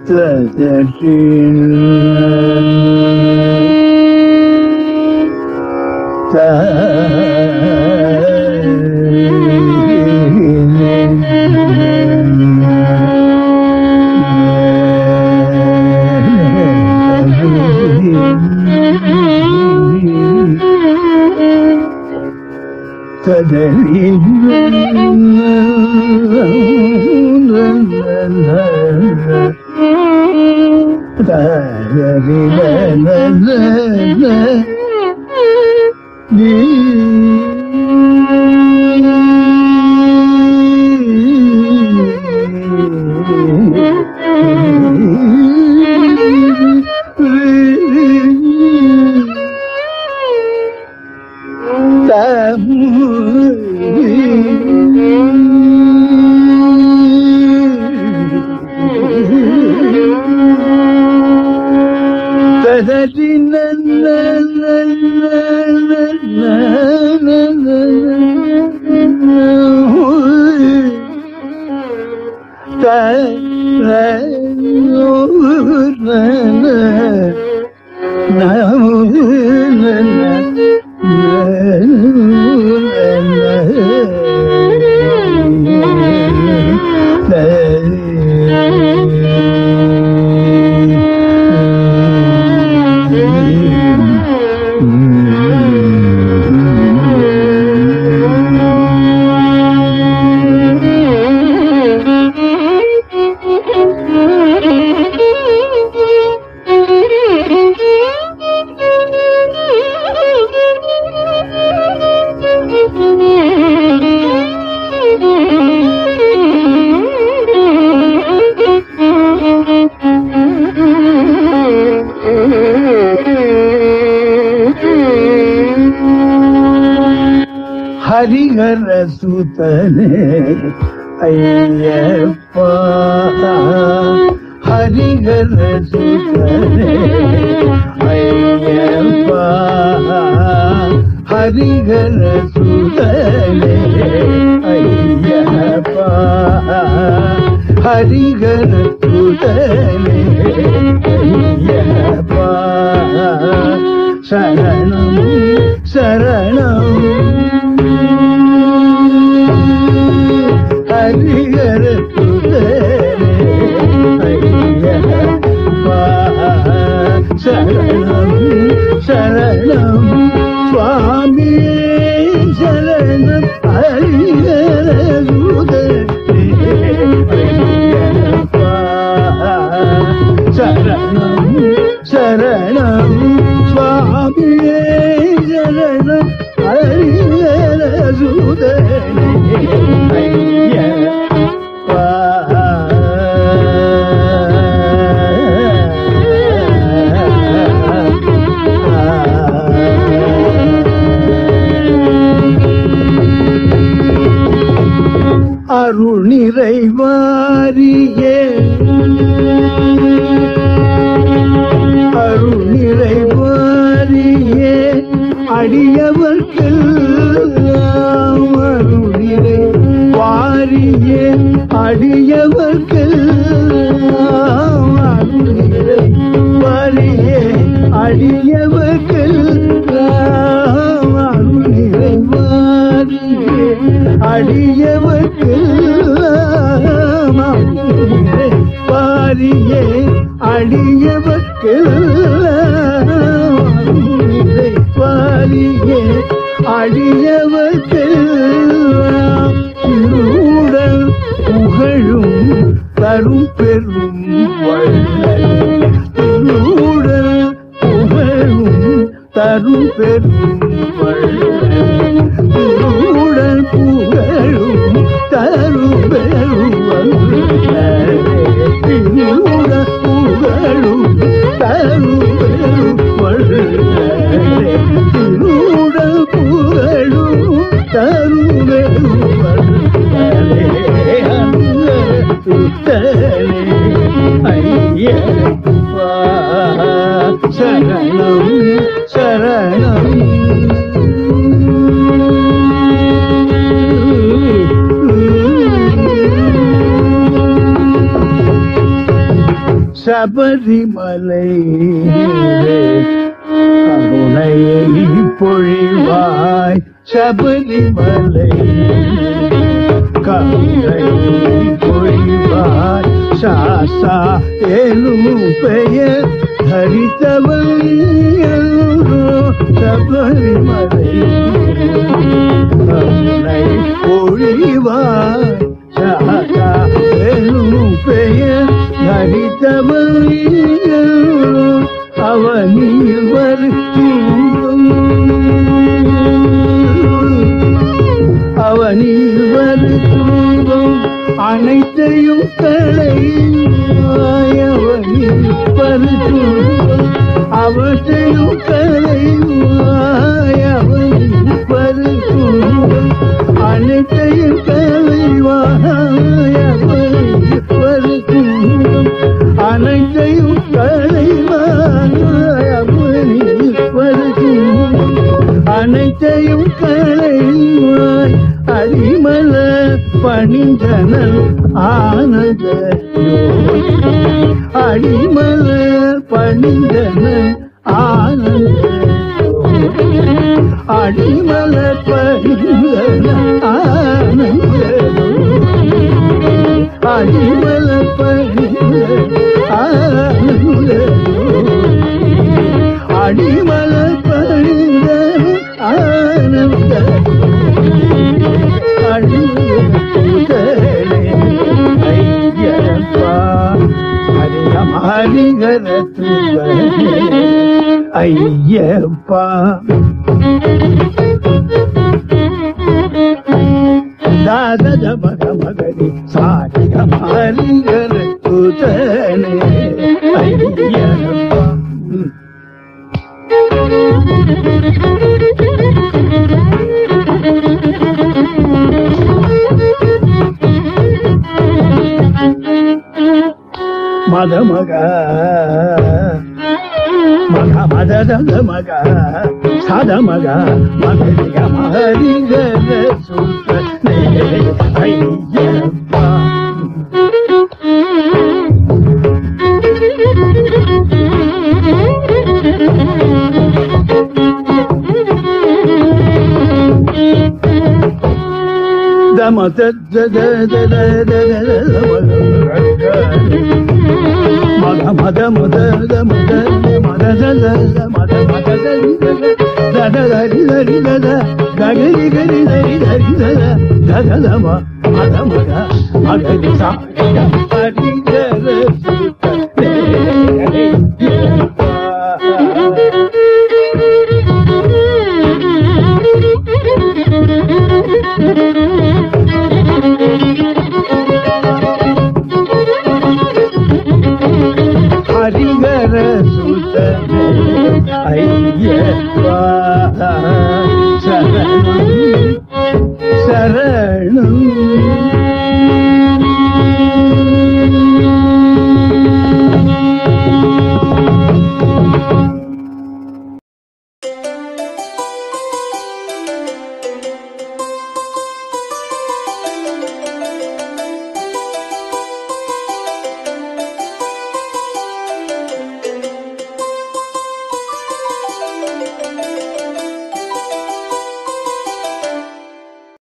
ஹரிஹர சுதனே ஐயப்பா ஹரிஹர சுதனே ஐயப்பா ஹரிஹர சுதனே ஐயப்பா ஹரிஹர சுதனே ஐயப்பா சரணம் சரணம் ஹரிஹர சரணம் சரணம் சுவாமி சரணம் ஹரிஹர சரணம் சரணம் சுவாமி சரணம் ஹரிஹர சுதனே ஐயப்பா அருள் நிறைவாரியே அருள் நிறைவாரியே அடியவர்க்கெல்லாம் அருள் நிறை வாரியே அடியவர்க்கெல்லாம் அருள் நிறை வாரியே அடியவர்க்கெல்லாம் அருள் நிறை வாரியே அடியவர்க்கெல்லாம் அருள் நிறை வாரியே அடியவர்க்கெல்லாம் அருள் நிறை வாரியே அடியவர்க்கெல்லாம் திருவுடல் புகழும் தரும் பெரும் வள்ளல் திருவுடல் புகழும் தரும் பெரும் வள்ளல் திருவுடல் புகழும் தரும் பெரும் வள்ளல் திருவுடல் புகழும் தரும் பெரும் வள்ளல் திருவுடல் புகழும் சபரிமலை கருணையை பொழிவாய் சபரிமலை கருணை பொழிவாய் சாசா எனும் பெயர் தரித்தவன் சபரிமலை கருணை பொழிவாய் சாசா எனும் பெயர் தரித்தவன் அவனில் வருத்தும் அவனில் வருத்தும் அனைத்தையும் களைவாய் அவனில் வருத்தும் அவற்றையும் களைவாய் அவனில் வருத்தும் அனைத்தையும் களைவாய் அவனில் வருத்தும் அனைத்தையும் களைவாய் அவனில் வருத்தும் அனைத்தையும் களைவாய் அரிமல பணிந்தனல் ஆனந்த அடிமல பணிந்தனல் ஆனந்த அடிமல பணிந்தனல் ஆனந்த அடிமல பணிந்தனல் ஆனந்த அடிமல பணிந்தனல் ஆனந்த ஐயப்பா தாத மக மகடி சாரிக மாலிகர துதனே ஐயப்பா ம். மத மக மக மத தத மக சத மக மகரிக மகரிகர சுத்தனே ஐயப்பா தம தத தத தத மத மத மத மத மத தத மத மத தத தரி தரி தத ககரி கரி தரி தரி தத தத தம மத மத மகரி சா ஹரி ஜர ஹரிகர சுதனே ஐயப்பா சரணம் சரணம்